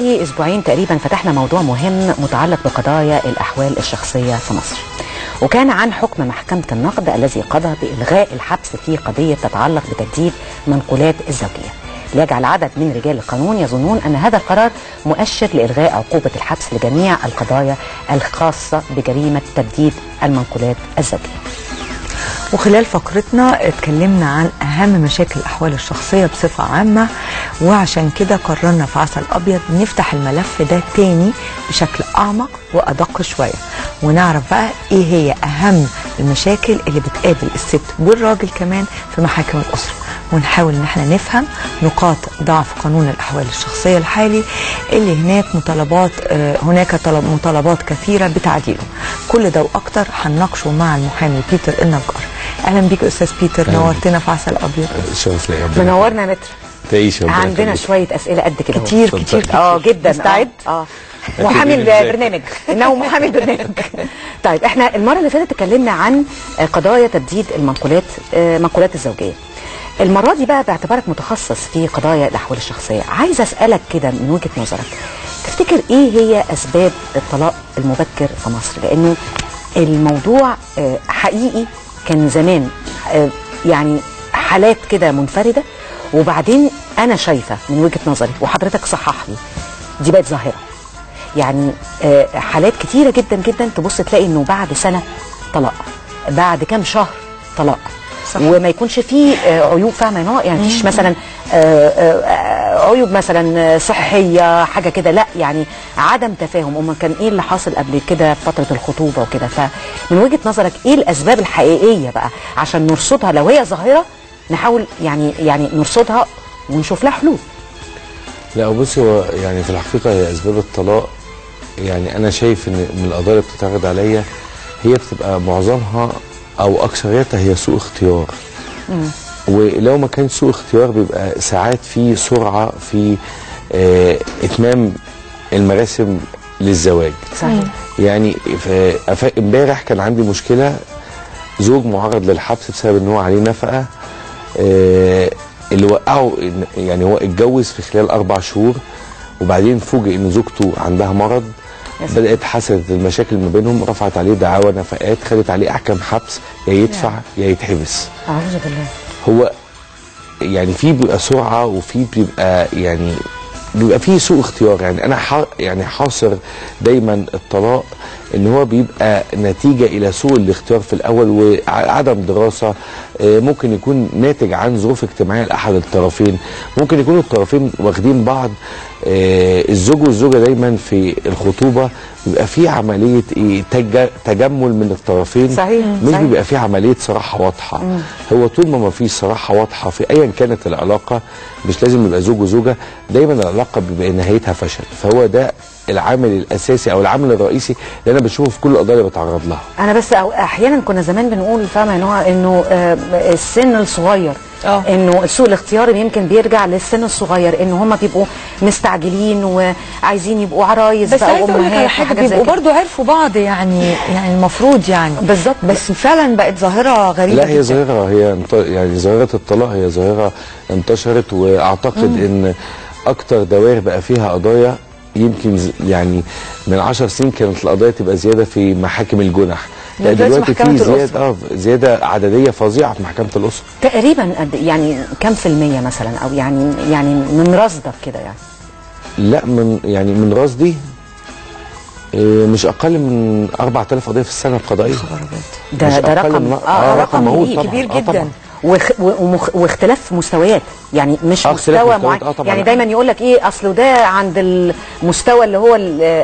حوالي اسبوعين تقريبا فتحنا موضوع مهم متعلق بقضايا الاحوال الشخصيه في مصر. وكان عن حكم محكمه النقد الذي قضى بالغاء الحبس في قضيه تتعلق بتجديد منقولات الزوجيه. ليجعل عدد من رجال القانون يظنون ان هذا القرار مؤشر لالغاء عقوبه الحبس لجميع القضايا الخاصه بجريمه تجديد المنقولات الزوجيه. وخلال فقرتنا اتكلمنا عن اهم مشاكل الاحوال الشخصيه بصفه عامه وعشان كده قررنا في عسل ابيض نفتح الملف ده تاني بشكل اعمق وادق شويه ونعرف بقى ايه هي اهم المشاكل اللي بتقابل الست والراجل كمان في محاكم الاسره ونحاول ان احنا نفهم نقاط ضعف قانون الاحوال الشخصيه الحالي اللي هناك مطالبات آه، هناك طلب مطالبات كثيره بتعديله كل ده واكتر هنناقشه مع المحامي بيتر النجار اهلا بيك استاذ بيتر أهلاً نورتنا في عسل ابيض شرف لي ربنا منورنا متر. تعيش ربنا عندنا يخليك. شويه اسئله قد كده اهو. كتير اتفضل. كتير اه جدا مستعد؟ اه, آه. محامي هتقولي إزاي؟ البرنامج انه محامي البرنامج طيب احنا المره اللي فاتت اتكلمنا عن آه، قضايا تجديد المنقولات آه، منقولات الزوجيه المره دي بقى باعتبارك متخصص في قضايا الاحوال الشخصيه عايز اسالك كده من وجهه نظرك تفتكر ايه هي اسباب الطلاق المبكر في مصر لانه الموضوع آه، حقيقي كان زمان آه، يعني حالات كده منفرده وبعدين انا شايفه من وجهه نظري وحضرتك صحح لي دي بقت ظاهره يعني آه، حالات كتيره جدا جدا تبص تلاقي انه بعد سنه طلاق بعد كام شهر طلاق صح. وما يكونش فيه آه، عيوب فاهمه يعني يعني مفيش مثلا آه، آه، آه، عيوب مثلا آه، صحيه حاجه كده لا يعني عدم تفاهم امال كان ايه اللي حاصل قبل كده في فتره الخطوبه وكده فمن وجهه نظرك ايه الاسباب الحقيقيه بقى عشان نرصدها لو هي ظاهره نحاول يعني يعني نرصدها ونشوف لها حلول لا بص هو يعني في الحقيقه هي اسباب الطلاق يعني انا شايف ان من القضايا اللي بتتعرض عليا هي بتبقى معظمها او اكثريتها هي سوء اختيار ولو ما كان سوء اختيار بيبقى ساعات في سرعه في آه اتمام المراسم للزواج صحيح يعني ف- أف- امبارح كان عندي مشكله زوج معرض للحبس بسبب ان هو عليه نفقه آه، اللي وقعه إن- يعني هو اتجوز في خلال اربع شهور وبعدين فوجئ ان زوجته عندها مرض يا سلام. بدات حصلت المشاكل ما بينهم رفعت عليه دعاوى نفقات خدت عليه احكام حبس يا يدفع يا يتحبس اعوذ بالله هو يعني في بيبقى سرعه وفي بيبقى يعني بيبقى فيه سوء اختيار يعني انا ح... يعني حاصر دايما الطلاق ان هو بيبقى نتيجه الى سوء الاختيار في الاول وعدم دراسه آه، ممكن يكون ناتج عن ظروف اجتماعيه لاحد الطرفين ممكن يكونوا الطرفين واخدين بعض آه، الزوج والزوجه دايما في الخطوبه بيبقى في عمليه ايه تج... تجمل من الطرفين صحيح، مش صحيح. بيبقى في عمليه صراحه واضحه هو طول ما ما فيش صراحه واضحه في ايا كانت العلاقه مش لازم يبقى زوج وزوجه دايما العلاقه بيبقى نهايتها فشل فهو ده العامل الاساسي او العامل الرئيسي اللي انا بشوفه في كل القضايا اللي بتعرض لها انا بس أو احيانا كنا زمان بنقول فاهمه ان هو انه آه، السن الصغير آه. انه سوء الاختيار يمكن بيرجع للسن الصغير ان هم بيبقوا مستعجلين وعايزين يبقوا عرايس بس بقى عايزه اقول لك على وامهات حاجه وحاجات زي بيبقوا كده. برضو عرفوا بعض يعني يعني المفروض يعني بالظبط. بس فعلا بقت ظاهره غريبه لا هي جدا. ظاهره هي انت- يعني ظاهره الطلاق هي ظاهره انتشرت واعتقد ان اكتر دوائر بقى فيها قضايا يمكن ز- يعني من عشر سنين كانت القضايا تبقى زياده في محاكم الجنح لا دلوقتي دلوقتي محكمة في الأسرة. زياده اه زياده عدديه فظيعه في محكمه الاسره تقريبا قد يعني كم في المية مثلا او يعني يعني من رصدك كده يعني لا من يعني من رصدي إيه، مش اقل من 4000 قضيه في السنه القضائيه ده مش ده أقل رقم من- اه آه، رقم رقم مهول كبير, طبعاً. كبير آه، جدا طبعاً. وخ ومخ واختلاف مستويات يعني مش آه، اختلاف مستوى مستويات، معين آه، طبعاً. يعني دايما يقول لك ايه اصله ده عند المستوى اللي هو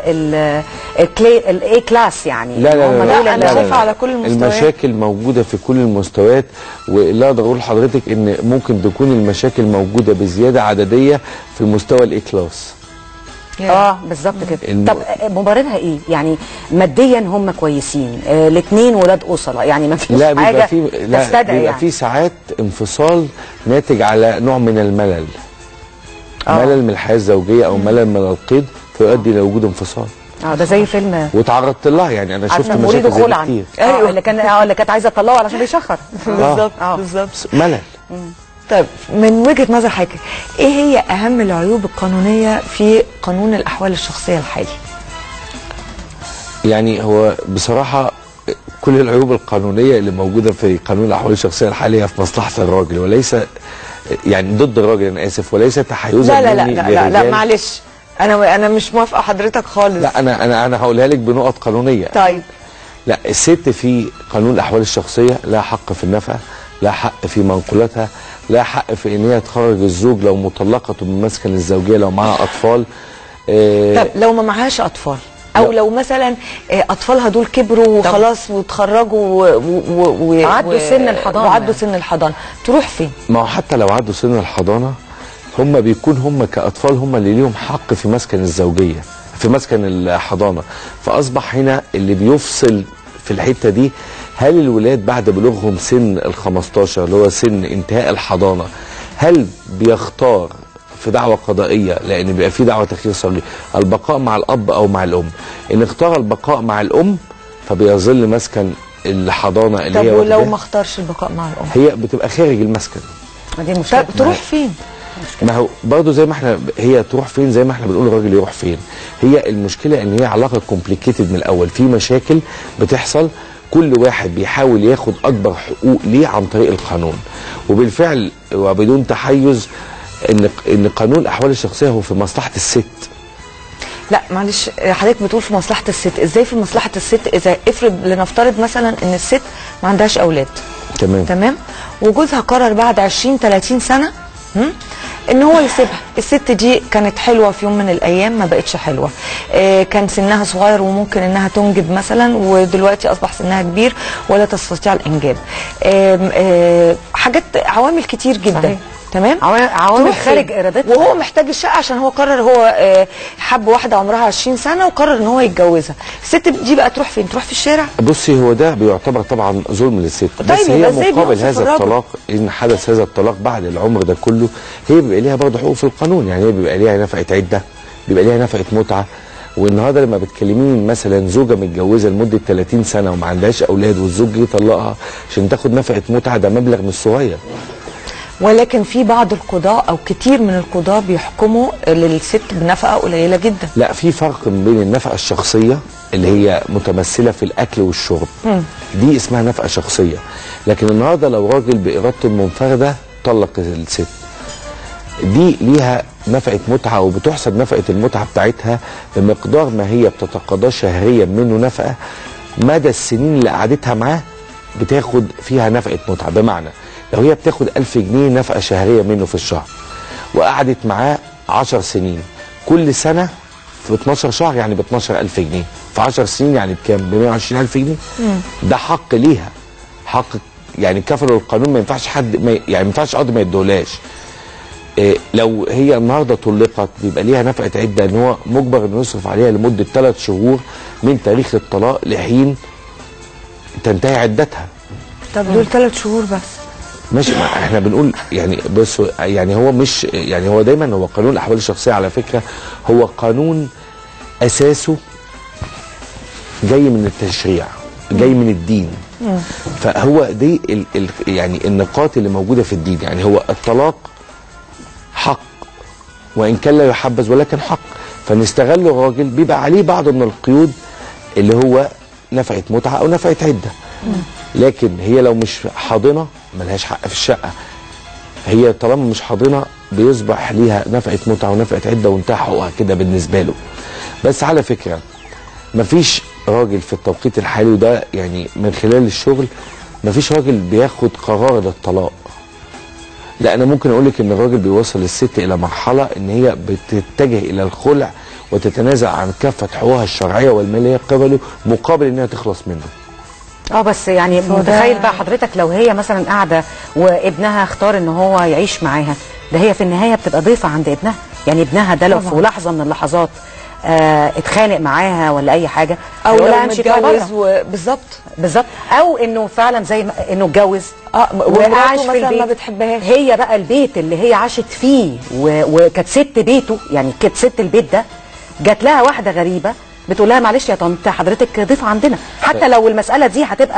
الاي كلاس يعني لا لا هم لا, دول لا, اللي- لا, لا, شايفة على كل المستويات. المشاكل موجوده في كل المستويات واللي اقدر اقول لحضرتك ان ممكن تكون المشاكل موجوده بزياده عدديه في مستوى الاي كلاس اه بالظبط كده الم- طب آه، مبررها ايه يعني ماديا هم كويسين آه الاثنين ولاد اسره يعني ما فيش لا حاجه بيبقى في لا تستدعي بيبقى يعني. في ساعات انفصال ناتج على نوع من الملل آه. ملل من الحياه الزوجيه او ملل من القيد فيؤدي الى وجود انفصال اه ده زي فيلم وتعرضت لها يعني انا شفت عارفه مشاكل اريد زي دي خلعا كتير ايوه اللي كان اه اللي كانت عايزه تطلعه علشان بيشخر بالظبط آه. بالظبط ملل طيب من وجهه نظر حضرتك ايه هي اهم العيوب القانونيه في قانون الاحوال الشخصيه الحالي يعني هو بصراحة كل العيوب القانونية اللي موجودة في قانون الأحوال الشخصية الحالية في مصلحة الراجل وليس يعني ضد الراجل أنا آسف وليس تحيزا لا لا لا مني لا, لا, لا لرجال. معلش انا انا مش موافقه حضرتك خالص لا أنا أنا أنا هقولها لك بنقط قانونية طيب لا الست في قانون الأحوال الشخصية لها حق في النفقة لها حق في منقولاتها لها حق في إن هي تخرج الزوج لو مطلقة من مسكن الزوجية لو معاها أطفال آه، طب لو ما معهاش اطفال او لا. لو مثلا آه، اطفالها دول كبروا وخلاص وتخرجوا و- و- و- عدوا و- سن الحضانة وعدوا يعني. سن الحضانه تروح فين ما هو حتى لو عدوا سن الحضانه هم بيكون هم كاطفال هم اللي ليهم حق في مسكن الزوجيه في مسكن الحضانه فاصبح هنا اللي بيفصل في الحته دي هل الولاد بعد بلوغهم سن ال 15 اللي هو سن انتهاء الحضانه هل بيختار في دعوة قضائية لأن بيبقى في دعوة تخيير صلي البقاء مع الأب أو مع الأم إن اختار البقاء مع الأم فبيظل مسكن الحضانة اللي طب هي ولو واخداه. ما اختارش البقاء مع الام هي بتبقى خارج المسكن دي المشكله طب تروح فين ما هو برضه زي ما احنا هي تروح فين زي ما احنا بنقول الراجل يروح فين هي المشكله ان هي علاقه كومبليكيتد من الاول في مشاكل بتحصل كل واحد بيحاول ياخد اكبر حقوق ليه عن طريق القانون وبالفعل وبدون تحيز ان ان قانون الاحوال الشخصيه هو في مصلحه الست لا معلش آه، حضرتك بتقول في مصلحه الست ازاي في مصلحه الست اذا افرض لنفترض مثلا ان الست ما عندهاش اولاد تمام تمام وجوزها قرر بعد 20 30 سنه هم؟ ان هو يسيبها الست دي كانت حلوه في يوم من الايام ما بقتش حلوه آه كان سنها صغير وممكن انها تنجب مثلا ودلوقتي اصبح سنها كبير ولا تستطيع الانجاب آم، آه حاجات عوامل كتير جدا صحيح. تمام عوامل- عوامل تروح خارج فين؟ إرادتها. وهو محتاج الشقه عشان هو قرر هو آه، حب واحده عمرها 20 سنه وقرر ان هو يتجوزها الست دي بقى تروح فين تروح في الشارع بصي هو ده بيعتبر طبعا ظلم للست بس طيب، هي يبقى إزاي مقابل بيوصف هذا الراجل؟ الطلاق ان حدث هذا الطلاق بعد العمر ده كله هي بيبقى ليها برضه حقوق في القانون يعني هي بيبقى ليها نفقه عده بيبقى ليها نفقه متعه والنهارده لما بتكلميني مثلا زوجه متجوزه لمده 30 سنه وما عندهاش اولاد والزوج جه يطلقها عشان تاخد نفقه متعه ده مبلغ مش صغير ولكن في بعض القضاء او كتير من القضاء بيحكموا للست بنفقه قليله جدا لا في فرق بين النفقه الشخصيه اللي هي متمثله في الاكل والشرب دي اسمها نفقه شخصيه لكن النهارده لو راجل بارادته المنفرده طلق الست دي ليها نفقه متعه وبتحسب نفقه المتعه بتاعتها بمقدار ما هي بتتقاضاه شهريا منه نفقه مدى السنين اللي قعدتها معاه بتاخد فيها نفقه متعه بمعنى لو هي بتاخد 1000 جنيه نفقه شهريه منه في الشهر وقعدت معاه 10 سنين كل سنه في 12 شهر يعني ب 12000 جنيه في 10 سنين يعني بكام؟ ب 120000 جنيه ده حق ليها حق يعني كفل القانون ما ينفعش حد ما يعني ما ينفعش قاضي ما يديهولاش إيه لو هي النهارده طلقت بيبقى ليها نفقه عده ان هو مجبر انه يصرف عليها لمده ثلاث شهور من تاريخ الطلاق لحين تنتهي عدتها طب دول ثلاث شهور بس ماشي ما احنا بنقول يعني بص يعني هو مش يعني هو دايما هو قانون الاحوال الشخصيه على فكره هو قانون اساسه جاي من التشريع جاي من الدين فهو دي ال ال يعني النقاط اللي موجوده في الدين يعني هو الطلاق حق وان كان لا يحبذ ولكن حق فنستغل الراجل بيبقى عليه بعض من القيود اللي هو نفقه متعه او نفقه عده لكن هي لو مش حاضنه ملهاش حق في الشقه هي طالما مش حاضنه بيصبح ليها نفقه متعه ونفقه عده وانتهى حقوقها كده بالنسبه له بس على فكره مفيش راجل في التوقيت الحالي وده يعني من خلال الشغل مفيش راجل بياخد قرار للطلاق لا انا ممكن اقول لك ان الراجل بيوصل الست الى مرحله ان هي بتتجه الى الخلع وتتنازل عن كافه حقوقها الشرعيه والماليه قبله مقابل انها تخلص منه اه بس يعني فده- متخيل بقى حضرتك لو هي مثلا قاعده وابنها اختار ان هو يعيش معاها ده هي في النهايه بتبقى ضيفه عند ابنها يعني ابنها ده لو في طبعاً. لحظه من اللحظات آه اتخانق معاها ولا اي حاجه او هيقول لو لها امشي اطلعي متجوز بره. و- بالظبط بالظبط او انه فعلا زي ما انه اتجوز اه وعاش ومراته في مثلا البيت ما بتحبهاش هي بقى البيت اللي هي عاشت فيه و... وكانت ست بيته يعني كانت ست البيت ده جات لها واحده غريبه بتقول لها معلش يا طنط حضرتك ضيفه عندنا حتى لو المساله دي هتبقى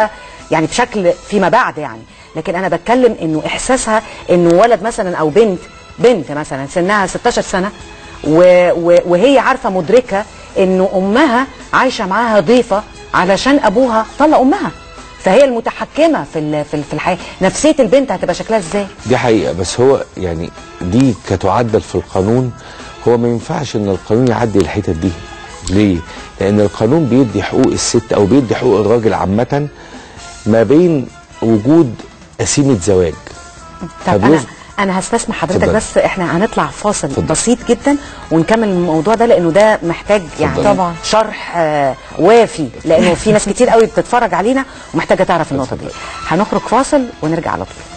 يعني بشكل فيما بعد يعني لكن انا بتكلم انه احساسها انه ولد مثلا او بنت بنت مثلا سنها 16 سنه و و وهي عارفه مدركه انه امها عايشه معاها ضيفه علشان ابوها طلق امها فهي المتحكمه في ال- في ال- في الحياه نفسيه البنت هتبقى شكلها ازاي دي حقيقة بس هو يعني دي كتعدل في القانون هو ما ينفعش ان القانون يعدي الحتت دي ليه؟ لان القانون بيدي حقوق الست او بيدي حقوق الراجل عامة ما بين وجود قسيمة زواج طب طب انا يز- انا هستسمح حضرتك اتفضل. بس احنا هنطلع فاصل اتفضل. بسيط جدا ونكمل الموضوع ده لانه ده محتاج يعني طبعا. شرح آه وافي لانه في ناس كتير قوي بتتفرج علينا ومحتاجه تعرف النقطه دي هنخرج فاصل ونرجع على طول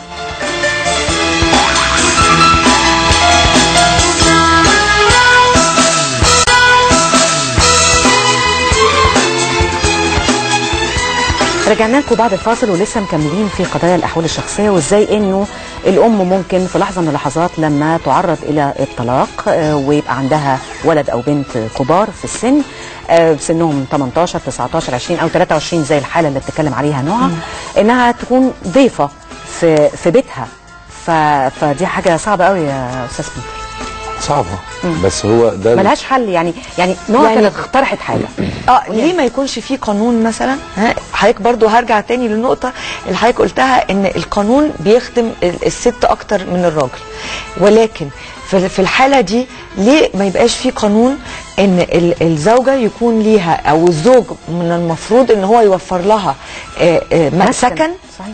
رجعنا لكم بعد الفاصل ولسه مكملين في قضايا الاحوال الشخصيه وازاي انه الام ممكن في لحظه من اللحظات لما تعرض الى الطلاق آه، ويبقى عندها ولد او بنت كبار في السن آه، سنهم 18 19 20 او 23 زي الحاله اللي بتتكلم عليها نوع انها تكون ضيفه في في بيتها ف... فدي حاجه صعبه قوي يا استاذ بيتر صعبة بس هو ده ملهاش حل يعني يعني نوع يعني- كانت اقترحت حاجه اه ليه ما يكونش في قانون مثلا ها حضرتك برضو هرجع تاني للنقطه اللي حضرتك قلتها ان القانون بيخدم ال- الست اكتر من الراجل ولكن في في الحاله دي ليه ما يبقاش في قانون ان ال- الزوجه يكون ليها او الزوج من المفروض ان هو يوفر لها آه، آه، م- سكن صحيح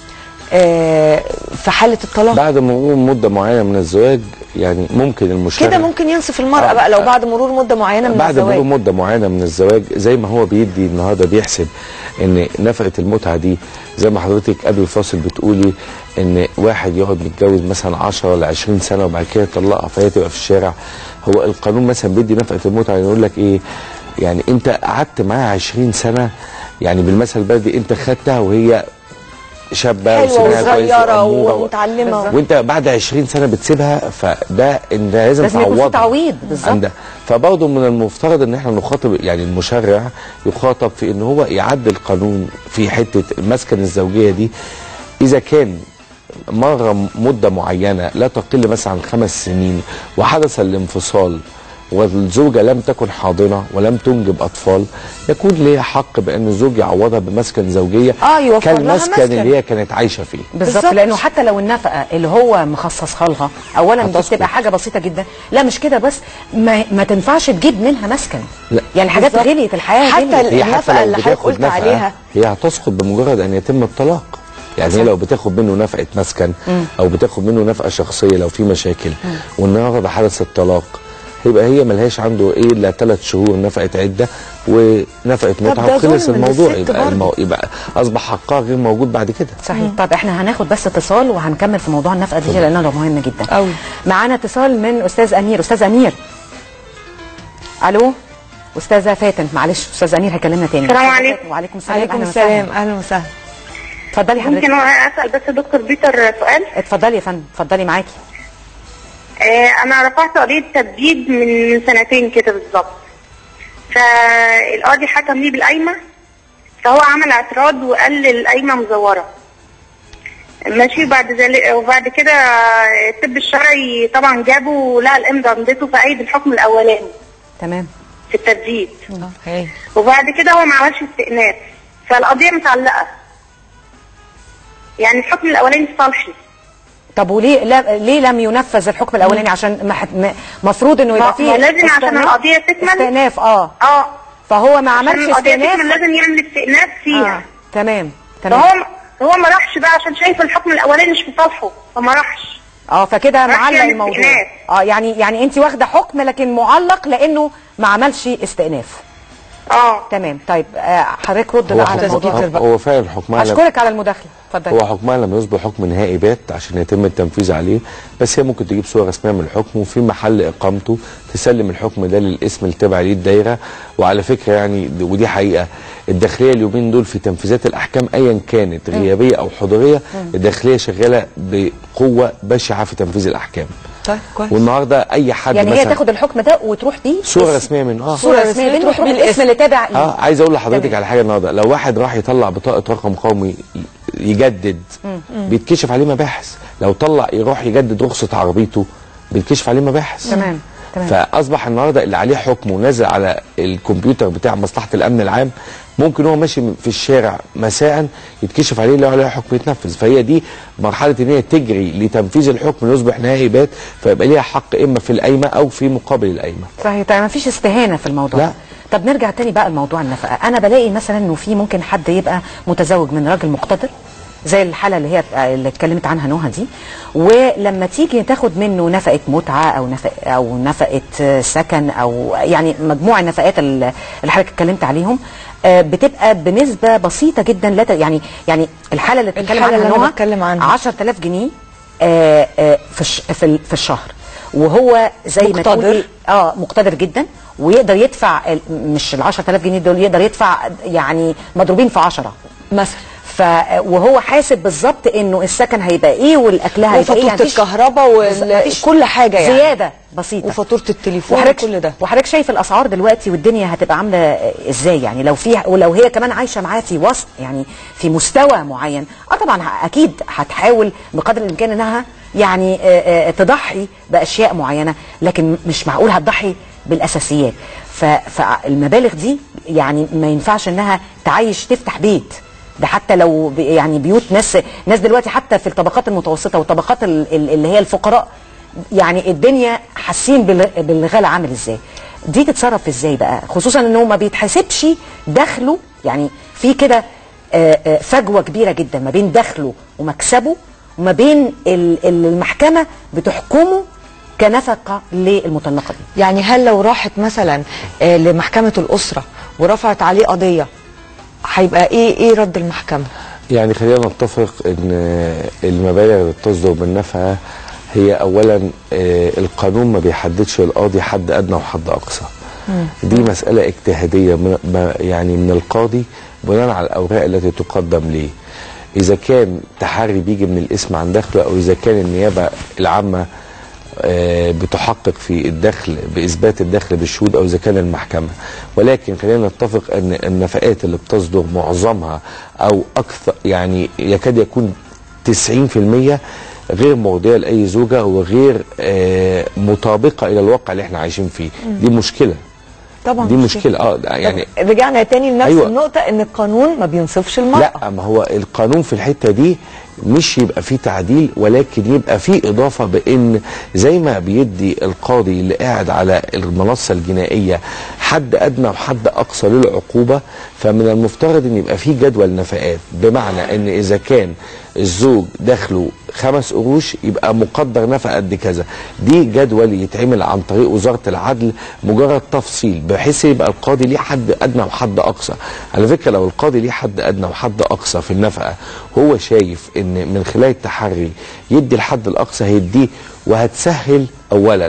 آه، في حاله الطلاق بعد مرور مدة معينة من الزواج يعني ممكن المشرع كده ممكن ينصف المراه آه. بقى لو بعد مرور مده معينه من بعد مرور الزواج مده معينه من الزواج زي ما هو بيدي النهارده بيحسب ان نفقه المتعه دي زي ما حضرتك قبل الفاصل بتقولي ان واحد يقعد متجوز مثلا 10 ولا 20 سنه وبعد كده يطلقها فهي تبقى في الشارع هو القانون مثلا بيدي نفقه المتعه يقول لك ايه يعني انت قعدت معاها 20 سنه يعني بالمثل البلدي انت خدتها وهي شابه حلوه وسنها كويس وصغيره وأمورة و- ومتعلمه وانت بعد 20 سنه بتسيبها فده انت لازم لازم يكون في تعوضها تعويض بالظبط. عندها فبرضه من المفترض ان احنا نخاطب يعني المشرع يخاطب في ان هو يعدل القانون في حته المسكن الزوجيه دي اذا كان مر مده معينه لا تقل مثلا عن خمس سنين وحدث الانفصال والزوجه لم تكن حاضنه ولم تنجب اطفال يكون ليها حق بان الزوج يعوضها بمسكن زوجيه آه، يوفر لها كالمسكن مسكن. اللي هي كانت عايشه فيه بالظبط بالظبط. لانه حتى لو النفقه اللي هو مخصصها لها اولا دي هتسقط. بتبقى حاجه بسيطه جدا لا مش كده بس ما, ما تنفعش تجيب منها مسكن لا. يعني حاجات بالظبط. غليت الحياه حتى غليت. ال- هي النفقة حتى لو اللي حضرتك بتاخد قلت نفقة عليها. هي هتسقط بمجرد ان يتم الطلاق يعني هي لو بتاخد منه نفقه مسكن او بتاخد منه نفقه شخصيه لو في مشاكل والنهارده حدث الطلاق يبقى هي ملهاش عنده ايه الا ثلاث شهور نفقه عده ونفقه ده متعه وخلص ظلم الموضوع للست يبقى برضه. المو... يبقى اصبح حقها غير موجود بعد كده صحيح طب احنا هناخد بس اتصال وهنكمل في موضوع النفقه دي لانه ده مهم جدا أوي. معانا اتصال من استاذ امير استاذ امير الو استاذه فاتن معلش استاذ امير هيكلمنا تاني السلام عليكم. وعليكم السلام عليكم أهلاً السلام وسهلاً. اهلا وسهلا اتفضلي ممكن حضرتك اسال بس دكتور بيتر سؤال اتفضلي يا فندم اتفضلي معاكي آه انا رفعت قضيه تبديد من سنتين كده بالظبط فالقاضي حكم لي بالقايمه فهو عمل اعتراض وقال القايمه مزوره ماشي بعد ذلك وبعد كده الطب الشرعي طبعا جابه لقى الامضاء امضته فأيد الحكم الاولاني تمام في التبديد هاي. وبعد كده هو ما عملش استئناف فالقضيه متعلقه يعني الحكم الاولاني في صالحي طب وليه لا ليه لم ينفذ الحكم الاولاني عشان مفروض انه يبقى ما- فيه ما لازم عشان استئناف- القضية تكمل. استئناف اه اه فهو ما عشان عملش القضية استئناف تكمل لازم يعمل استئناف فيها آه. تمام تمام فهو هو ما راحش بقى عشان شايف الحكم الاولاني مش في صالحه فما راحش اه فكده راح معلق يعمل الموضوع استئناف. اه يعني يعني انت واخده حكم لكن معلق لانه ما عملش استئناف اه تمام طيب آه، حضرتك رد هو, بقى على حكم الموضوع بيتر بقى. هو فعلا حكمها لم- اشكرك على المداخله اتفضلي هو حكمها لما يصبح حكم نهائي بات عشان يتم التنفيذ عليه بس هي ممكن تجيب صوره رسميه من الحكم وفي محل اقامته تسلم الحكم ده للاسم اللي تابع ليه الدايره وعلى فكره يعني د- ودي حقيقه الداخليه اليومين دول في تنفيذات الاحكام ايا كانت غيابيه او حضوريه الداخليه شغاله بقوه بشعه في تنفيذ الاحكام طيب كويس والنهارده اي حد يعني هي مثلا تاخد الحكم ده وتروح بيه صوره اسم- رسميه منه اه صوره صورة رسميه رسمية منه تروح وتروح بيه بالاسم اللي تابع ليه. اه عايز اقول لحضرتك تمام. على حاجه النهارده لو واحد راح يطلع بطاقه رقم قومي يجدد بيتكشف عليه مباحث لو طلع يروح يجدد رخصه عربيته بيتكشف عليه مباحث تمام تمام فاصبح النهارده اللي عليه حكم ونازل على الكمبيوتر بتاع مصلحه الامن العام ممكن هو ماشي في الشارع مساء يتكشف عليه لو عليه حكم يتنفذ فهي دي مرحله ان هي تجري لتنفيذ الحكم يصبح نهائي بات فيبقى ليها حق اما في القايمه او في مقابل القايمه صحيح طيب ما فيش استهانه في الموضوع لا. طب نرجع تاني بقى لموضوع النفقه انا بلاقي مثلا انه في ممكن حد يبقى متزوج من راجل مقتدر زي الحاله اللي هي اللي اتكلمت عنها نهى دي ولما تيجي تاخد منه نفقه متعه او نفقه او نفقه سكن او يعني مجموع النفقات اللي حضرتك اتكلمت عليهم آه، بتبقى بنسبه بسيطه جدا لا ت- يعني يعني الحاله اللي بتتكلم الحالة عنها اللي أنا نهى بتكلم عنها. 10000 جنيه آه، آه، في الش- في ال- في الشهر وهو زي ما تقول مقتدر. إيه، اه مقتدر جدا ويقدر يدفع ال- مش ال 10000 جنيه دول يقدر يدفع يعني مضروبين في 10 مثلا ف وهو حاسب بالظبط انه السكن هيبقى ايه والاكل هيبقى ايه وفاتوره يعني مفيش- الكهرباء مفيش وكل حاجه يعني زياده بسيطه وفاتوره التليفون وحضرتك وكل ده وحضرتك شايف الاسعار دلوقتي والدنيا هتبقى عامله ازاي يعني لو في ولو هي كمان عايشه معاه في وسط يعني في مستوى معين اه طبعا ه- اكيد هتحاول بقدر الامكان انها يعني آه، آه، تضحي باشياء معينه لكن مش معقول هتضحي بالاساسيات ف- فالمبالغ دي يعني ما ينفعش انها تعيش تفتح بيت ده حتى لو ب- يعني بيوت ناس ناس دلوقتي حتى في الطبقات المتوسطه والطبقات ال- ال- اللي هي الفقراء يعني الدنيا حاسين بال- بالغلا عامل ازاي دي تتصرف ازاي بقى خصوصا انه ما بيتحسبش دخله يعني في كده آه، آه، فجوه كبيره جدا ما بين دخله ومكسبه وما بين ال- ال- المحكمه بتحكمه كنفقه للمطلقه دي يعني هل لو راحت مثلا آه، لمحكمه الاسره ورفعت عليه قضيه هيبقى ايه ايه رد المحكمه يعني خلينا نتفق ان المبالغ اللي بتصدر بالنفقه هي اولا آه، القانون ما بيحددش القاضي حد ادنى وحد اقصى دي مساله اجتهاديه من ما- يعني من القاضي بناء على الاوراق التي تقدم ليه اذا كان تحري بيجي من الاسم عن دخله او اذا كان النيابه العامه آه، بتحقق في الدخل باثبات الدخل بالشهود او اذا كان المحكمه ولكن خلينا نتفق ان النفقات اللي بتصدر معظمها او اكثر يعني يكاد يكون 90% غير مرضيه لاي زوجه وغير آه، مطابقه الى الواقع اللي احنا عايشين فيه دي مشكله طبعا دي مشكله اه ده يعني طب رجعنا تاني لنفس أيوة. أيوة. النقطه ان القانون ما بينصفش المراه لا ما هو القانون في الحته دي مش يبقى فيه تعديل ولكن يبقى فيه اضافه بان زي ما بيدي القاضي اللي قاعد على المنصه الجنائيه حد ادنى وحد اقصى للعقوبه فمن المفترض ان يبقى فيه جدول نفقات بمعنى ان اذا كان الزوج دخله خمس قروش يبقى مقدر نفقه قد كذا دي جدول يتعمل عن طريق وزاره العدل مجرد تفصيل بحيث يبقى القاضي ليه حد ادنى وحد اقصى على فكره لو القاضي ليه حد ادنى وحد اقصى في النفقه هو شايف ان من خلال التحري يدي الحد الاقصى هيديه وهتسهل اولا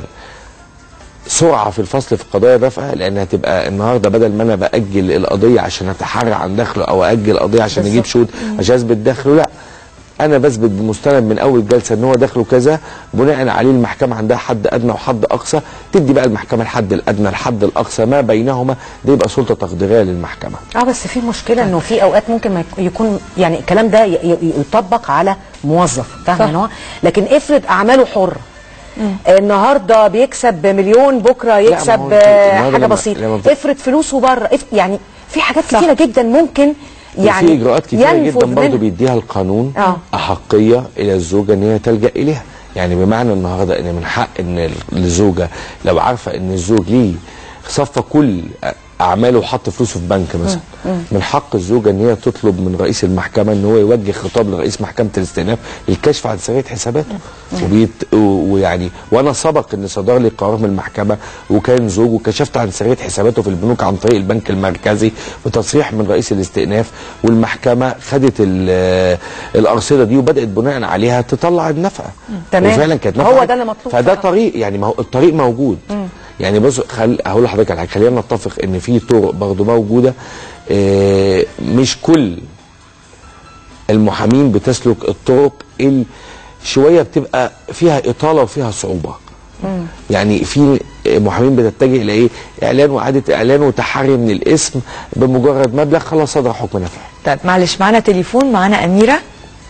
سرعه في الفصل في قضايا نفقه لان هتبقى النهارده بدل ما انا باجل القضيه عشان اتحرى عن دخله او اجل القضيه عشان اجيب شهود عشان اثبت دخله لا انا بثبت بمستند من اول جلسه ان هو دخله كذا بناء عليه المحكمه عندها حد ادنى وحد اقصى تدي بقى المحكمه الحد الادنى الحد الاقصى ما بينهما ده يبقى سلطه تقديريه للمحكمه اه بس في مشكله انه في اوقات ممكن ما يك- يكون يعني الكلام ده ي- ي- يطبق على موظف فاهم صح. ان هو لكن افرض اعماله حره النهارده بيكسب مليون بكره ما يكسب هو أنت آه، النهاردة حاجه لما- بسيطه لما بت- افرض فلوسه بره اف- يعني في حاجات صح. كتيره جدا ممكن يعني وفي اجراءات كتيره ينفذ جدا برضه منها. بيديها القانون آه. احقيه الى الزوجه ان هي تلجا اليها يعني بمعنى النهارده ان من حق ان ال- الزوجه لو عارفه ان الزوج ليه صفى كل اعماله وحط فلوسه في بنك مثلا من حق الزوجه ان هي تطلب من رئيس المحكمه ان هو يوجه خطاب لرئيس محكمه الاستئناف للكشف عن سريه حساباته وبيت و- ويعني وانا سبق ان صدر لي قرار من المحكمه وكان زوج وكشفت عن سريه حساباته في البنوك عن طريق البنك المركزي وتصريح من رئيس الاستئناف والمحكمه خدت ال- الارصده دي وبدات بناء عليها تطلع النفقه تمام. وفعلا كانت هو نفقه ده اللي مطلوب فده فعلا. طريق يعني ما هو الطريق موجود يعني بص خل... هقول لحضرتك على حاجه خلينا نتفق ان في طرق برضه موجوده آه مش كل المحامين بتسلك الطرق اللي شويه بتبقى فيها اطاله وفيها صعوبه يعني في محامين بتتجه الى ايه اعلان واعاده اعلان وتحري من الاسم بمجرد مبلغ خلاص صدر حكم نفع طيب معلش معانا تليفون معانا اميره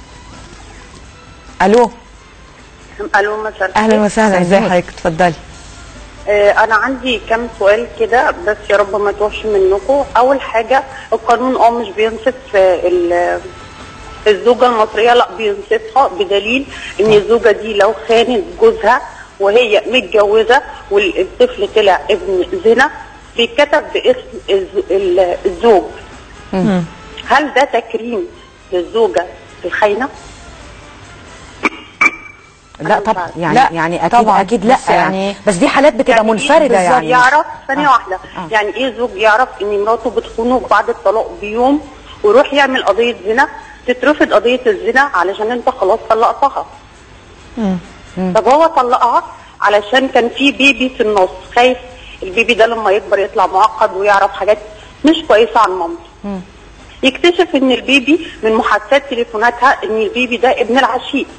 الو الو مساء اهلا وسهلا ازي النور. حضرتك اتفضلي آه، انا عندي كام سؤال كده بس يا رب ما توحش منكم اول حاجه القانون اه مش بينصف آه، ال- الزوجه المصريه لا بينصفها بدليل ان الزوجه دي لو خانت جوزها وهي متجوزه والطفل طلع ابن زنا بيتكتب باسم الز- ال- الزوج هل ده تكريم للزوجه الخاينه؟ لا مش طبعا عارفة. يعني لا، يعني اكيد طبعا. اكيد لا بس يعني يعني- بس دي حالات بتبقى يعني منفرده إيه بالظبط يعني يعرف ثانية آه. واحدة آه. يعني ايه زوج يعرف ان مراته بتخونه بعد الطلاق بيوم ويروح يعمل قضية زنا تترفض قضية الزنا علشان انت خلاص طلقتها طب هو طلقها علشان كان في بيبي في النص خايف البيبي ده لما يكبر يطلع معقد ويعرف حاجات مش كويسة عن مامته يكتشف ان البيبي من محادثات تليفوناتها ان البيبي ده ابن العشيق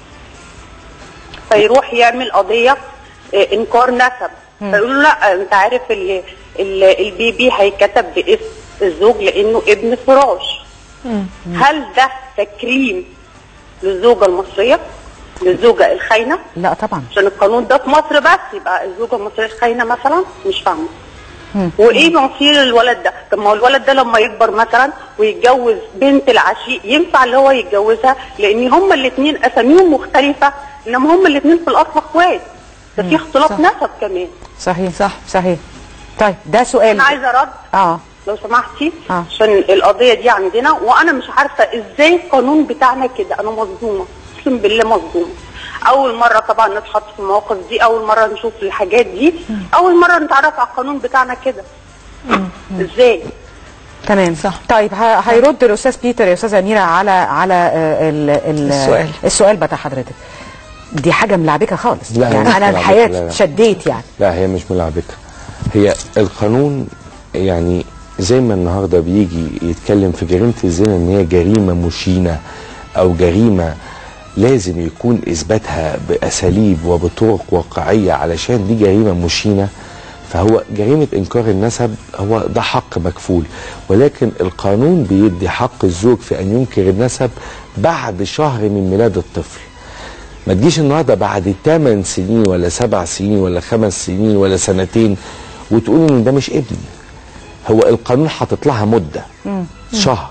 فيروح يعمل قضيه آه، انكار نسب فيقولوا له لا انت عارف ال ال البيبي هيكتب باسم الزوج لانه ابن فراش هل ده تكريم للزوجه المصريه للزوجه الخاينه لا طبعا عشان القانون ده في مصر بس يبقى الزوجه المصريه الخاينه مثلا مش فاهمه وايه مصير الولد ده؟ طب ما هو الولد ده لما يكبر مثلا ويتجوز بنت العشيق ينفع اللي هو يتجوزها لان هما الاثنين اساميهم مختلفه انما هما الاثنين في الاصل اخوات ده في اختلاط صح. نسب كمان صحيح صح صحيح طيب ده سؤال انا عايزه رد اه لو سمحتي آه. عشان القضيه دي عندنا وانا مش عارفه ازاي القانون بتاعنا كده انا مصدومه اقسم بالله مصدومه اول مره طبعا نتحط في المواقف دي اول مره نشوف الحاجات دي اول مره نتعرف على القانون بتاعنا كده ازاي تمام صح. طيب ه- هيرد الاستاذ بيتر يا استاذه اميره على على آه، ال ال السؤال. السؤال بتاع حضرتك دي حاجه ملعبكه خالص لا، هي يعني مش انا ملعبكة، الحياه لا، لا. شديت يعني لا هي مش ملعبكة هي القانون يعني زي ما النهارده بيجي يتكلم في جريمه الزنا ان هي جريمه مشينه او جريمه لازم يكون اثباتها باساليب وبطرق واقعيه علشان دي جريمه مشينه فهو جريمه انكار النسب هو ده حق مكفول ولكن القانون بيدي حق الزوج في ان ينكر النسب بعد شهر من ميلاد الطفل ما تجيش النهارده بعد 8 سنين ولا 7 سنين ولا 5 سنين ولا سنتين وتقول ان ده مش ابن هو القانون حاطط لها مده شهر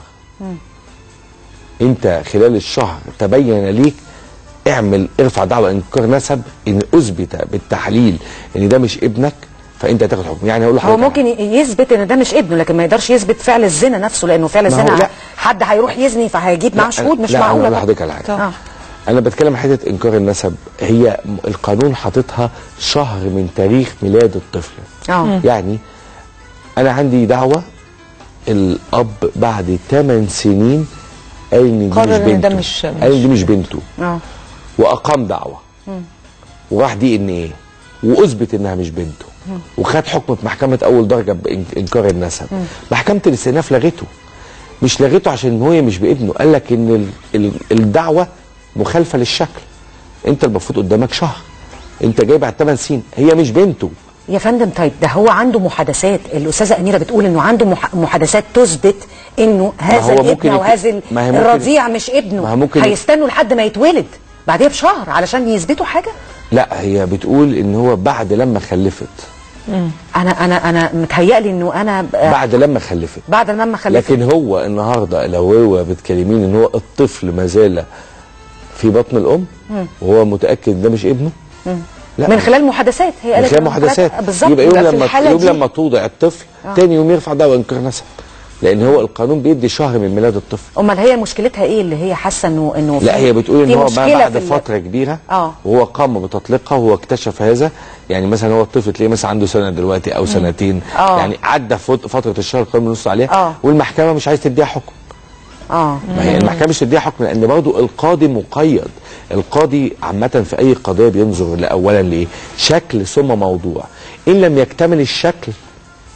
انت خلال الشهر تبين ليك اعمل ارفع دعوى انكار نسب ان اثبت بالتحليل ان ده مش ابنك فانت هتاخد حكم يعني هقول هو لحضرتك ممكن ي- يثبت ان ده مش ابنه لكن ما يقدرش يثبت فعل الزنا نفسه لانه فعل ما هو الزنا لا. حد هيروح يزني فهيجيب معاه لا، شهود مش لا انا معقوله اقول طبعاً. لحضرتك على حاجه آه. انا بتكلم عن حته انكار النسب هي م- القانون حاططها شهر من تاريخ ميلاد الطفل اه يعني انا عندي دعوه الاب بعد 8 سنين قال ان دي قرر مش إن بنته ده مش- قال ان دي مش بنته اه واقام دعوه وراح دي ان ايه واثبت انها مش بنته وخد حكم في محكمه اول درجه بانكار النسب محكمه الاستئناف لغته مش لغته عشان هو مش بابنه قال لك ان ال- ال- الدعوه مخالفه للشكل انت المفروض قدامك شهر انت جاي بعد 8 سنين هي مش بنته يا فندم طيب ده هو عنده محادثات الاستاذه اميره بتقول انه عنده مح- محادثات تثبت انه هذا هو الابن ممكن او يكون- هذا ال- ما هي ممكن- الرضيع مش ابنه ما هو ممكن- هيستنوا لحد ما يتولد بعديها بشهر علشان يثبتوا حاجه لا هي بتقول ان هو بعد لما خلفت انا انا انا متهيألي انه انا ب- بعد لما خلفت بعد لما خلفت لكن هو النهارده لو هو بتكلمين ان هو الطفل ما زال في بطن الام وهو متاكد ان ده مش ابنه لا من خلال محادثات هي من قالت خلال إنه محادثات بالظبط يبقى يوم يبقى في لما الحالة يوم دي- لما توضع الطفل تاني يوم يرفع دعوى انكار نسب لان هو القانون بيدي شهر من ميلاد الطفل امال هي مشكلتها ايه اللي هي حاسه انه انه لا في- هي بتقول ان في هو ما مشكلة بعد في ال- فتره كبيره آه. وهو قام بتطليقها وهو اكتشف هذا يعني مثلا هو الطفل تلاقيه مثلا عنده سنه دلوقتي او سنتين آه. يعني عدى فت- فتره الشهر القانون بنص عليها آه. والمحكمه مش عايزه تديها حكم اه ما هي المحكمه مش تديها حكم لان برضه القاضي مقيد القاضي عامه في اي قضيه بينظر لاولا لايه شكل ثم موضوع ان لم يكتمل الشكل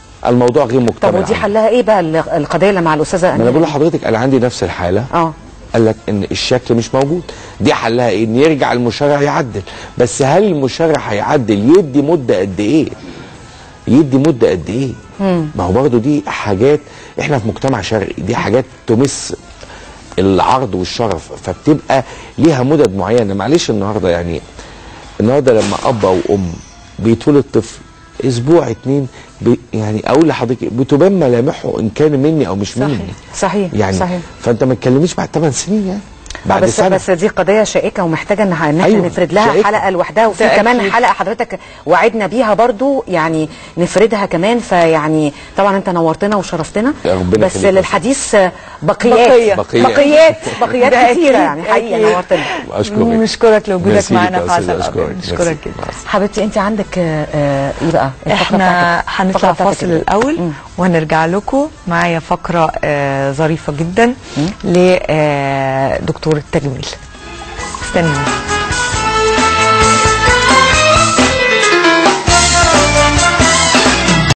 الموضوع غير مكتمل طب ودي عنده. حلها ايه بقى ال- القضيه اللي مع الاستاذه ما انا اميره بقول لحضرتك انا عندي نفس الحاله اه قال لك ان الشكل مش موجود دي حلها ايه ان يرجع المشرع يعدل بس هل المشرع هيعدل يدي مده قد ايه يدي مده قد ايه ما هو برضه دي حاجات احنا في مجتمع شرقي دي حاجات تمس العرض والشرف فبتبقى ليها مدد معينه معلش النهارده يعني النهارده لما اب او ام بيتولد طفل اسبوع اتنين بي يعني اقول لحضرتك بتبان ملامحه ان كان مني او مش مني صحيح يعني صحيح فانت ما تكلمنيش بعد 8 سنين يعني بعد بس سنه بس دي قضيه شائكه ومحتاجه ان ان احنا أيوة، نفرد لها شائكة. حلقه لوحدها وفي ده كمان أكيد. حلقه حضرتك وعدنا بيها برضو يعني نفردها كمان فيعني طبعا انت نورتنا وشرفتنا يا ربنا بس يخليك. للحديث بقيات بقية. بقية. بقيات بقيات ده كتيره أكيد، يعني حقيقه أكيد. نورتنا اشكرك نشكرك لوجودك ميرسي معانا لك في يا عسل أستاذ، أبيض. أشكرك. نشكرك ميرسي. جدا حبيبتي انت عندك آه، آه، ايه بقى الفقرة احنا بتاعتك؟ هنطلع الفقرة بتاعتك فاصل إيه؟ الاول مم. وهنرجع لكم معايا فقره آه، ظريفه جدا لدكتور التجميل استنوا